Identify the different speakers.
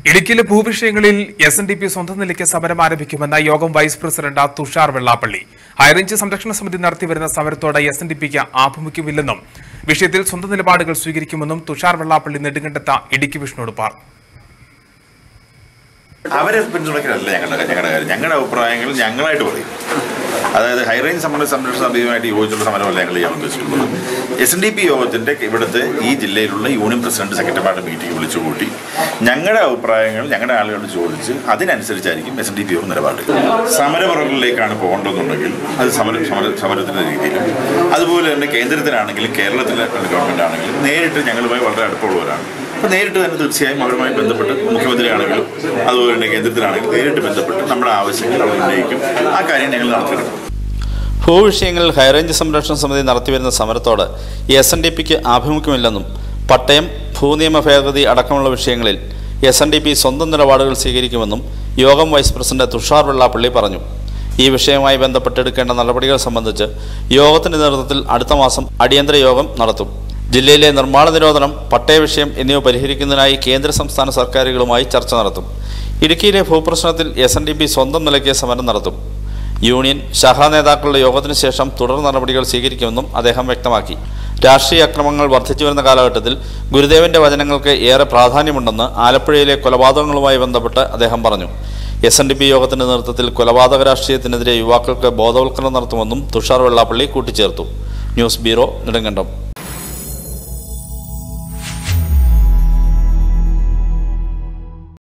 Speaker 1: ഇടുക്കിയിലെ ഭൂവിഷയങ്ങളിൽ S N D P സ്വന്തം നിലയ്ക്ക് സമരം ആരംഭിക്കുമെന്ന യോഗം vice president Thushar Vellappally high range സംരക്ഷണ സമിതി നടത്തിവരുന്ന സമരത്തോട് എസ് എൻ ഡി പിക്ക് ആഭിമുഖ്യമില്ലെന്നും വിഷയത്തിൽ സ്വന്തം നിലപാടുകൾ സ്വീകരിക്കുമെന്നും തുഷാർ വെള്ളാപ്പള്ളി നെടുങ്കണ്ടത്ത ഇടുക്കി വിഷ്ണുവോട് പറഞ്ഞു
Speaker 2: അവരെ പിന്തുണയ്ക്കലല്ല ഞങ്ങളുടെ ഞങ്ങളുടെ കാര്യം ഞങ്ങളുടെ അഭിപ്രായങ്ങൾ ഞങ്ങളായിട്ട് പറയും അതായത് ഹൈറേഞ്ച് സംബന്ധ സംരക്ഷണ സമിതിയുമായിട്ട് യോജിച്ചുള്ള സമരമല്ല ഞങ്ങൾ ചെയ്യാൻ ഉദ്ദേശിച്ചിട്ടുള്ളത് എസ് എൻ ഡി പി യോഗത്തിൻ്റെ ഇവിടുത്തെ ഈ ജില്ലയിലുള്ള യൂണിയൻ പ്രസിഡന്റ് സെക്രട്ടറിമാരുടെ മീറ്റിംഗ് വിളിച്ചു കൂട്ടി ഞങ്ങളുടെ അഭിപ്രായങ്ങൾ ഞങ്ങളുടെ ആളുകളോട് ചോദിച്ച് അതിനനുസരിച്ചായിരിക്കും എസ് എൻ ഡി പി യോഗം നിലപാട് സമരപുറങ്ങളിലേക്കാണ് പോകേണ്ടതെന്നുണ്ടെങ്കിൽ അത് സമര സമര സമരത്തിൻ്റെ രീതിയിലും അതുപോലെ തന്നെ കേന്ദ്രത്തിലാണെങ്കിലും കേരളത്തിലെ ഗവൺമെൻറ് ആണെങ്കിലും നേരിട്ട് ഞങ്ങളുമായി വളരെ അടുപ്പമുള്ളവരാണ് അപ്പോൾ നേരിട്ട് തന്നെ തീർച്ചയായും അവരുമായി ബന്ധപ്പെട്ട് മുഖ്യമന്ത്രിയാണെങ്കിലും അതുപോലെ തന്നെ കേന്ദ്രത്തിലാണെങ്കിലും നേരിട്ട് ബന്ധപ്പെട്ട് നമ്മുടെ ആവശ്യങ്ങൾ അവർ ഉന്നയിക്കും ആ കാര്യം ഞങ്ങൾ നടത്തിയിട്ടുണ്ട്
Speaker 3: ഭൂവിഷയങ്ങളിൽ ഹൈറേഞ്ച് സംരക്ഷണ സമിതി നടത്തിവരുന്ന സമരത്തോട് എസ് എൻ ഡി പിക്ക് ആഭിമുഖ്യമില്ലെന്നും പട്ടയം ഭൂനിയമ ഭേദഗതി അടക്കമുള്ള വിഷയങ്ങളിൽ എസ് എൻ ഡി പി സ്വന്തം നിലപാടുകൾ സ്വീകരിക്കുമെന്നും യോഗം വൈസ് പ്രസിഡന്റ് തുഷാർ വെള്ളാപ്പള്ളി പറഞ്ഞു ഈ വിഷയവുമായി ബന്ധപ്പെട്ടെടുക്കേണ്ട നടപടികൾ സംബന്ധിച്ച് യോഗത്തിന്റെ നേതൃത്വത്തിൽ അടുത്ത മാസം അടിയന്തര യോഗം നടത്തും ജില്ലയിലെ നിർമ്മാണ നിരോധനം പട്ടയ വിഷയം എന്നിവ പരിഹരിക്കുന്നതിനായി കേന്ദ്ര സംസ്ഥാന സർക്കാരുകളുമായി ചർച്ച നടത്തും ഇടുക്കിയിലെ ഭൂപ്രശ്നത്തിൽ എസ് എൻ ഡി പി സ്വന്തം നിലയ്ക്ക് സമരം നടത്തും യൂണിയൻ ശാഖാ നേതാക്കളുടെ യോഗത്തിന് ശേഷം തുടർ നടപടികൾ സ്വീകരിക്കുമെന്നും അദ്ദേഹം വ്യക്തമാക്കി രാഷ്ട്രീയ അക്രമങ്ങൾ വർദ്ധിച്ചു വരുന്ന കാലഘട്ടത്തിൽ ഗുരുദേവന്റെ വചനങ്ങൾക്ക് ഏറെ പ്രാധാന്യമുണ്ടെന്ന് ആലപ്പുഴയിലെ കൊലപാതകങ്ങളുമായി ബന്ധപ്പെട്ട് അദ്ദേഹം പറഞ്ഞു എസ് എൻ ഡി പി യോഗത്തിന്റെ നേതൃത്വത്തിൽ കൊലപാതക രാഷ്ട്രീയത്തിനെതിരെ യുവാക്കൾക്ക് ബോധവൽക്കരണം നടത്തുമെന്നും തുഷാർ വെള്ളാപ്പള്ളി കൂട്ടിച്ചേർത്തു ന്യൂസ് ബ്യൂറോ നെടുങ്കണ്ടം